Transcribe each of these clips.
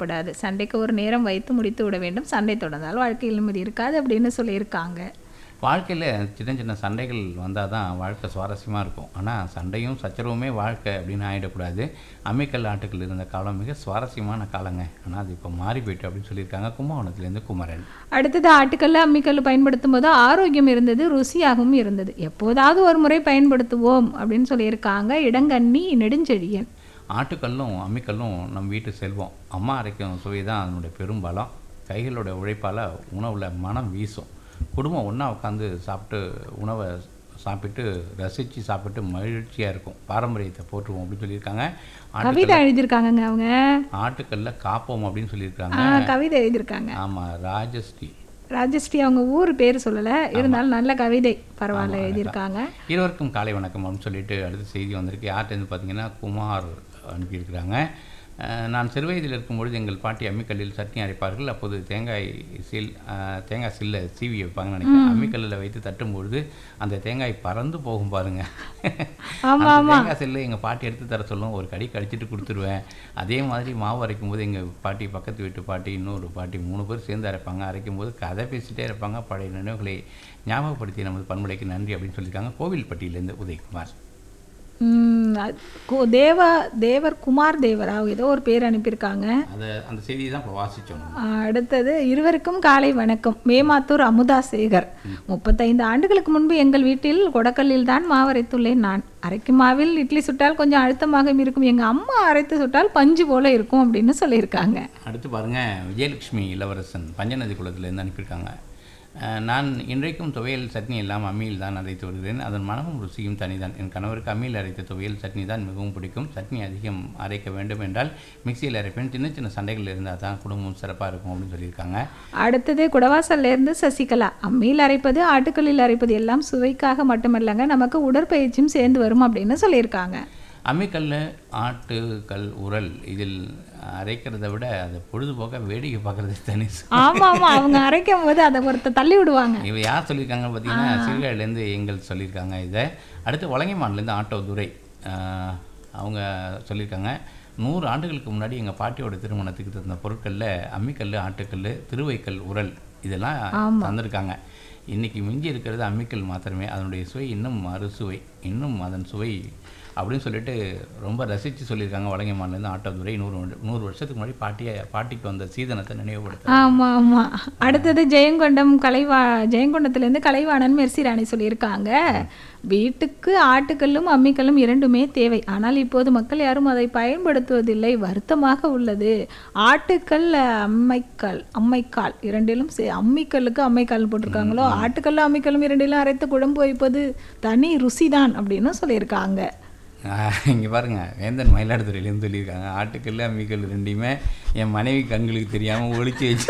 செய்யப்படாது சண்டைக்கு ஒரு நேரம் வைத்து முடித்து விட வேண்டும் சண்டை தொடர்ந்தால் வாழ்க்கையில் நிம்மதி இருக்காது அப்படின்னு சொல்லியிருக்காங்க வாழ்க்கையில் சின்ன சின்ன சண்டைகள் வந்தால் தான் வாழ்க்கை சுவாரஸ்யமாக இருக்கும் ஆனால் சண்டையும் சச்சரவுமே வாழ்க்கை அப்படின்னு ஆகிடக்கூடாது அம்மிக்கல் ஆட்டுக்கள் இருந்த காலம் மிக சுவாரஸ்யமான காலங்க ஆனால் அது இப்போ மாறி போயிட்டு அப்படின்னு சொல்லியிருக்காங்க கும்பகோணத்துலேருந்து குமரன் அடுத்தது ஆட்டுக்கல்ல அம்மிக்கல் பயன்படுத்தும் போது ஆரோக்கியம் இருந்தது ருசியாகவும் இருந்தது எப்போதாவது ஒரு முறை பயன்படுத்துவோம் அப்படின்னு சொல்லியிருக்காங்க இடங்கண்ணி நெடுஞ்செழியன் ஆட்டுக்கல்லும் அம்மிக்கல்லும் நம் வீட்டு செல்வம் அம்மா அரைக்கும் சுவை தான் அதனுடைய பெரும்பலம் கைகளோட உழைப்பால் உணவில் மனம் வீசும் குடும்பம் ஒன்றா உட்காந்து சாப்பிட்டு உணவை சாப்பிட்டு ரசித்து சாப்பிட்டு மகிழ்ச்சியாக இருக்கும் பாரம்பரியத்தை போற்றுவோம் அப்படின்னு சொல்லியிருக்காங்க கவிதை எழுதியிருக்காங்கங்க அவங்க ஆட்டுக்கல்ல காப்போம் அப்படின்னு ஆ, சொல்லியிருக்காங்க கவிதை எழுதியிருக்காங்க ஆமாம் ராஜஸ்ரீ ராஜஸ்ரீ அவங்க ஊர் பேர் சொல்லலை இருந்தாலும் நல்ல கவிதை பரவாயில்ல எழுதியிருக்காங்க இருவருக்கும் காலை வணக்கம் அப்படின்னு சொல்லிட்டு அடுத்த செய்தி வந்திருக்கு யார்கிட்டேருந்து பார்த்தீங்கன்னா குமார் அனுப்பியிருக்கிறாங்க அஹ், நான் சிறுவயதில் இருக்கும்பொழுது எங்கள் பாட்டி அம்மிக்கல்லில் சட்னி அரைப்பார்கள் அப்போது தேங்காய் சில் அஹ், தேங்காய் சில்ல சீவி வைப்பாங்கன்னு நினைக்கிறேன் அம்மிக்கல்லில் வைத்து தட்டும்பொழுது அந்த தேங்காய் பறந்து போகும் பாருங்க ஆமா, அந்த தேங்காய் சில்லை எங்கள் பாட்டி எடுத்து தர சொல்லும் ஒரு கடி கடிச்சிட்டு கொடுத்துருவேன் அதே மாதிரி மாவு அரைக்கும் போது எங்கள் பாட்டி பக்கத்து வீட்டு பாட்டி இன்னொரு பாட்டி மூணு பேர் சேர்ந்து அரைப்பாங்க அரைக்கும் போது கதை பேசிட்டே இருப்பாங்க பழைய நினைவுகளை ஞாபகப்படுத்தி நமது பண்புடைக்கு நன்றி அப்படின்னு சொல்லியிருக்காங்க கோவில்பட்டியிலேருந்து உதயகுமார் ம், அது கு- தேவா தேவர் குமார் தேவரா ஏதோ ஒரு பேர் அனுப்பியிருக்காங்க அதை அந்த செய்தியை தான் இப்போ வாசித்தோம் நம்ம. ஆ, அடுத்தது இருவருக்கும் காலை வணக்கம் மேமாத்தூர் அமுதா சேகர் முப்பத்தைந்து ஆண்டுகளுக்கு முன்பு எங்கள் வீட்டில் கொடக்கல்லில் தான் மாவரைத்துள்ளேன் நான் அரைக்கும் மாவில் இட்லி சுட்டால் கொஞ்சம் அழுத்தமாக இருக்கும் எங்கள் அம்மா அரைத்து சுட்டால் பஞ்சு போல இருக்கும் அப்படின்னு சொல்லியிருக்காங்க அடுத்து பாருங்க விஜயலட்சுமி இளவரசன் பஞ்சநதி குளத்திலேருந்து அனுப்பியிருக்காங்க அஹ், நான் இன்றைக்கும் துவையல் சட்னி எல்லாம் அம்மியில் தான் அரைத்து வருகிறேன் அதன் மனமும் ருசியும் தனிதான் என் கணவருக்கு அம்மியில் அரைத்த துவையல் சட்னி தான் மிகவும் பிடிக்கும் சட்னி அதிகம் அரைக்க வேண்டும் என்றால் மிக்சியில் அரைப்பேன் சின்ன சின்ன சண்டைகள் இருந்தால் தான் குடும்பம் சிறப்பாக இருக்கும் அப்படின்னு சொல்லியிருக்காங்க அடுத்தது குடவாசல்ல இருந்து சசிகலா அம்மியில் அரைப்பது ஆட்டுக்கல்லில் அரைப்பது எல்லாம் சுவைக்காக மட்டுமல்லங்க நமக்கு உடற்பயிற்சியும் சேர்ந்து வரும் அப்படின்னு சொல்லியிருக்காங்க அம்மிக்கல் ஆட்டுக்கல் உரல் இதில் அரைக்கிறத விட அதை பொழுதுபோக்க வேடிக்கை பார்க்குறது தனி சு- ஆமா ஆமா அவங்க அரைக்கும் போது அதை ஒருத்தர் தள்ளி விடுவாங்க இவ யார் சொல்லியிருக்காங்க பார்த்தீங்கன்னா சீர்காழிலேருந்து எங்கள் சொல்லியிருக்காங்க இதை அடுத்து வலங்கைமான்லேருந்து ஆட்டோ துரை ஆஹ், அவங்க சொல்லியிருக்காங்க நூறு ஆண்டுகளுக்கு முன்னாடி எங்கள் பாட்டியோட திருமணத்துக்கு தந்த பொருட்களில் அம்மிக்கல் ஆட்டுக்கல் திருவைக்கல் உரல் இதெல்லாம் தந்திருக்காங்க இன்னைக்கு மிஞ்சி இருக்கிறது அம்மிக்கல் மாத்திரமே அதனுடைய சுவை இன்னும் அறுசுவை இன்னும் அதன் சுவை அப்படின்னு சொல்லிட்டு ரொம்ப ரசித்து சொல்லியிருக்காங்க வலங்கைமான்லேருந்து ஆட்டோ துரை நூறு வருட- நூறு வருஷத்துக்கு முன்னாடி பாட்டியை பாட்டிக்கு வந்த சீதனத்தை நினைவுபடுத்த ஆமா ஆமா அடுத்தது ஜெயங்கொண்டம் கலைவா ஜெயங்கொண்டத்துலேருந்து கலைவாணன் மெர்சிராணி சொல்லியிருக்காங்க வீட்டுக்கு ஆட்டுக்கல்லும் அம்மிக்கல்லும் இரண்டுமே தேவை ஆனால் இப்போது மக்கள் யாரும் அதை பயன்படுத்துவதில்லை வருத்தமாக உள்ளது ஆட்டுக்கல் அம்மைக்கால் அம்மைக்கால் இரண்டிலும் சே அம்மிக்கல்லுக்கு அம்மைக்கால் போட்டிருக்காங்களோ ஆட்டுக்கல்லும் அம்மிக்கல்லும் இரண்டிலும் அரைத்து குழம்பு வைப்பது தனி ருசிதான் அப்படின்னு சொல்லியிருக்காங்க இங்கே பாருங்க வேந்தன் மயிலாடுதுறையிலேருந்து சொல்லியிருக்காங்க ஆட்டுக்கல் அம்மிக்கல் ரெண்டையுமே என் மனைவி கண்களுக்கு தெரியாமல் ஒளிச்சு வச்சு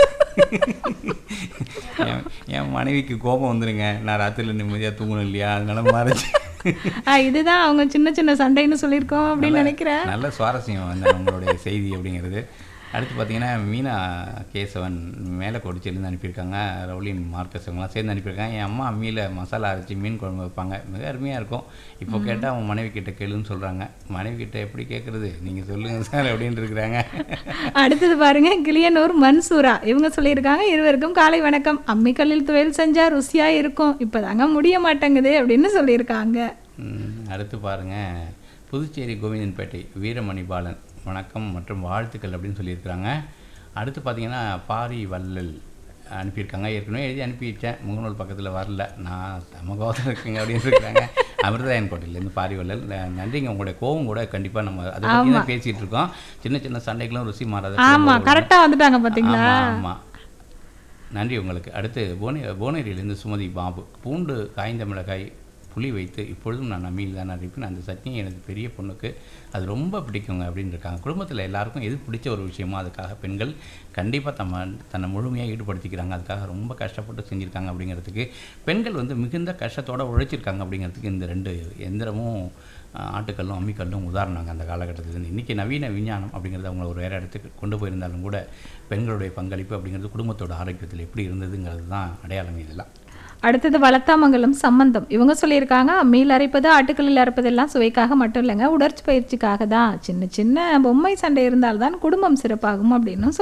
என் என் மனைவிக்கு கோபம் வந்துருங்க நான் ராத்திரியில் நிம்மதியாக தூங்கணும் இல்லையா அதனால மறைச்சு ஆ, இதுதான் அவங்க சின்ன சின்ன சண்டைன்னு சொல்லியிருக்கோம் அப்படின்னு நினைக்கிறேன் நல்ல சுவாரஸ்யம் அந்த உங்களுடைய செய்தி அப்படிங்கிறது அடுத்து பார்த்தீங்கன்னா மீனா கேசவன் மேலே கொடிச்சிலேருந்து அனுப்பியிருக்காங்க ரவுலின் மார்க்கஸ் இவங்களாம் சேர்ந்து அனுப்பியிருக்காங்க என் அம்மா அம்மியில் மசாலா அரைச்சி மீன் குழம்பு வைப்பாங்க மிக அருமையாக இருக்கும் இப்போ கேட்டால் அவங்க மனைவி கிட்ட கேளுன்னு சொல்கிறாங்க மனைவி கிட்ட எப்படி கேட்குறது நீங்கள் சொல்லுங்கள் சார் அப்படின்னு இருக்கிறாங்க அடுத்தது பாருங்க கிளியனூர் மன்சூரா இவங்க சொல்லியிருக்காங்க இருவருக்கும் காலை வணக்கம் அம்மிக்கல்லில் துவையல் செஞ்சா ருசியா இருக்கும் இப்பதாங்க முடிய மாட்டேங்குது அப்படின்னு சொல்லியிருக்காங்க ம், அடுத்து பாருங்க புதுச்சேரி கோவிந்தன்பேட்டை வீரமணி பாலன் வணக்கம் மற்றும் வாழ்த்துக்கள் அப்படின்னு சொல்லியிருக்கிறாங்க அடுத்து பார்த்தீங்கன்னா பாரி வள்ளல் அனுப்பியிருக்காங்க ஏற்கனவே எழுதி அனுப்பி வச்சேன் முகநூல் பக்கத்தில் வரல நான் சமகோதம் இருக்குங்க அப்படின்னு இருக்கிறாங்க அமிர்தாயன் கோட்டையிலேருந்து பாரி வள்ளல் ந- நன்றிங்க உங்களுடைய கோவம் கூட கண்டிப்பாக நம்ம அதை பற்றி தான் பேசிகிட்டு இருக்கோம் சின்ன சின்ன சண்டைகளும் ருசி மாறாத ஆமா கரெக்டா வந்துட்டாங்க பாத்தீங்களா ஆமாம் ஆமாம் நன்றி உங்களுக்கு அடுத்து புவனே புவனேரியிலேருந்து சுமதி பாபு பூண்டு காய்ந்த மிளகாய் புளி வைத்து இப்பொழுதும் நான் அம்மியில் தான் அரைப்பேன் அந்த சட்னி எனது பெரிய பொண்ணுக்கு அது ரொம்ப பிடிக்குங்க அப்படின்னு இருக்காங்க குடும்பத்தில் எல்லாருக்கும் எது பிடிச்ச ஒரு விஷயமோ அதுக்காக பெண்கள் கண்டிப்பாக தம்ம தன்னை முழுமையாக ஈடுபடுத்திக்கிறாங்க அதுக்காக ரொம்ப கஷ்டப்பட்டு செஞ்சுருக்காங்க அப்படிங்கிறதுக்கு பெண்கள் வந்து மிகுந்த கஷ்டத்தோடு உழைச்சிருக்காங்க அப்படிங்கிறதுக்கு இந்த ரெண்டு எந்திரமும் ஆஹ், ஆட்டுக்கல்லும் அம்மிக்கல்லும் உதாரணங்க அந்த காலகட்டத்திலேருந்து இன்றைக்கி நவீன விஞ்ஞானம் அப்படிங்கிறது அவங்கள ஒரு வேறு இடத்துக்கு கொண்டு போயிருந்தாலும் கூட பெண்களுடைய பங்களிப்பு அப்படிங்கிறது குடும்பத்தோட ஆரோக்கியத்தில் எப்படி இருந்ததுங்கிறது தான் அடையாளம் இதெல்லாம் அடுத்தது வளத்தாமங்கலம் சம்பந்தம் இவங்க சொல்லியிருக்காங்க அம்மியில் அரைப்பது ஆட்டுக்கல்லில் அரைப்பதெல்லாம் சுவைக்காக மட்டும் இல்லைங்க உடற்பயிற்சிக்காக தான் சின்ன சின்ன பொம்மை சண்டை இருந்தால்தான் குடும்பம் சிறப்பாகும் அப்படின்னு